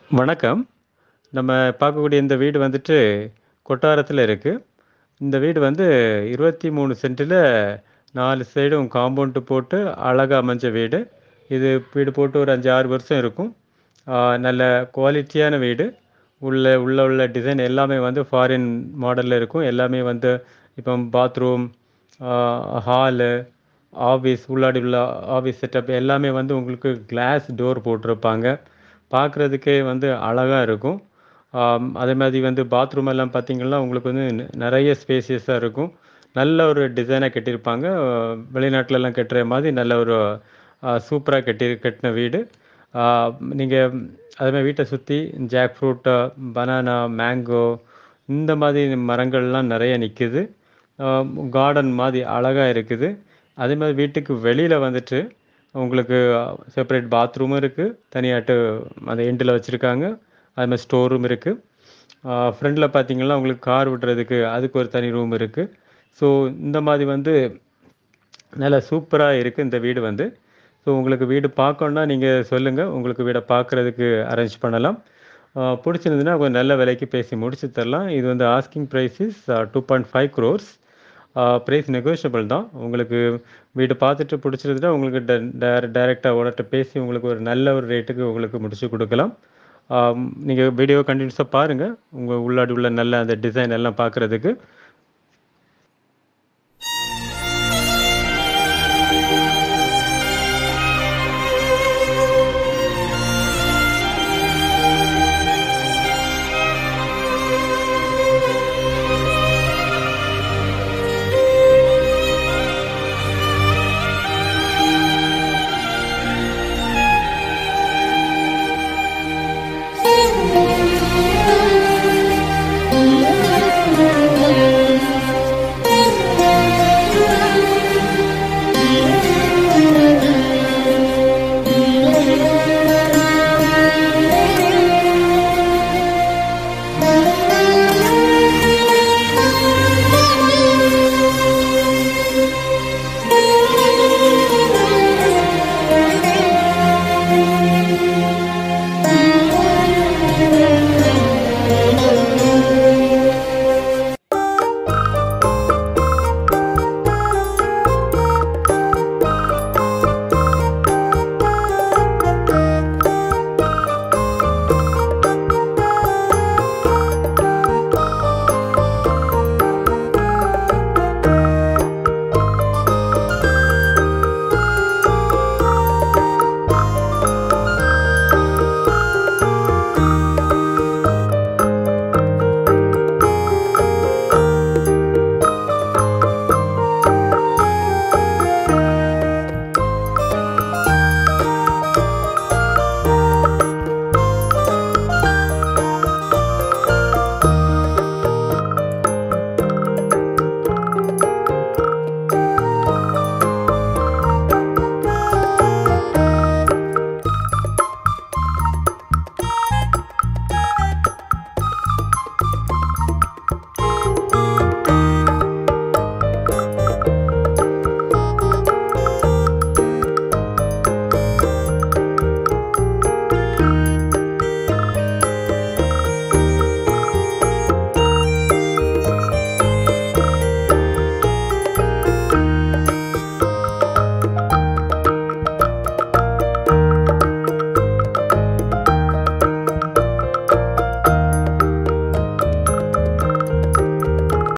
வணக்கம். நம்ம பார்க்கக்கூடிய இந்த வீடு வந்துட்டு கொட்டாரத்தில இருக்கு. இந்த வீடு வந்து 23 சென்டில 4 சைடும் காம்பவுண்ட் போட்டு அழகா அமைஞ்ச வீடு. இது வீடு போட்டு ஒரு 5, 6 வருஷம் இருக்கும். ஆ நல்ல குவாலிட்டியான வீடு. உள்ள உள்ள உள்ள டிசைன் எல்லாமே வந்து ஃபாரின் மாடல்ல இருக்கும். எல்லாமே வந்து இப்போ பாத்ரூம், ஆ ஹாலு, ஆஃபீஸ் உள்ளாடி உள்ள ஆஃபீஸ் செட்டப் எல்லாமே வந்து உங்களுக்கு கிளாஸ் டோர் போட்டிருப்பாங்க. பார்க்குறதுக்கே வந்து அழகா இருக்கும். ஆம் அதே மாதிரி வந்து பாத்ரூம் எல்லாம் பார்த்தீங்கன்னா, உங்களுக்கு வந்து நெ நெறைய ஸ்பேசியஸா இருக்கும். நல்ல ஒரு டிசைனா கட்டியிருப்பாங்க. வெளிநாட்டுலலாம் கட்டுற மாதிரி நல்ல ஒரு அ சூப்பரா கட்டி கட்டின வீடு. ஆ நீங்க அதே மாரி வீட்ட சுத்தி ஜாக் ஃப்ரூட், பனானா, மேங்கோ இந்த மாதிரி மரங்கள்லாம் நெறைய நிக்குது. ஆ கார்டன் மாரி அழகா இருக்குது. அதே மாரி வீட்டுக்கு வெளியில வந்துட்டு உங்களுக்கு செப்பரேட் பாத்ரூமும் இருக்கு. தனியாட்டு அந்த எண்டுல வச்சிருக்காங்க. அது மாரி ஸ்டோர் ரூம் இருக்கு. ஆ ஃப்ரண்ட்ல பார்த்தீங்கன்னா, உங்களுக்கு கார் விடுறதுக்கு அதுக்கு ஒரு தனி ரூம் இருக்கு. ஸோ இந்த மாரி வந்து நல்லா சூப்பரா இருக்கு இந்த வீடு வந்து. ஸோ உங்களுக்கு வீடு பார்க்கணும்னா நீங்க சொல்லுங்க. உங்களுக்கு வீட பார்க்குறதுக்கு அரேஞ்ச் பண்ணலாம். ஆ புடிச்சிருந்ததுன்னா கொஞ்சம் நல்ல விலைக்கு பேசி முடிச்சு தரலாம். இது வந்து ஆஸ்கிங் பிரைஸ் இஸ் 2.5 குரோர்ஸ். ஆ பிரைஸ் நெகோஷியபிள் தான். உங்களுக்கு வீடு பார்த்துட்டு புடிச்சிருந்ததுன்னா உங்களுக்கு ட டைர டைரக்ட்டா ஓனர்ட்ட பேசி உங்களுக்கு ஒரு நல்ல ஒரு ரேட்டுக்கு உங்களுக்கு முடிச்சு குடுக்கலாம். ஆம் நீங்க வீடியோ கன்டினியூஸா பாருங்க. உங்க உள்ளாடி உள்ள நல்ல அந்த டிசைன் எல்லாம் பார்க்குறதுக்கு.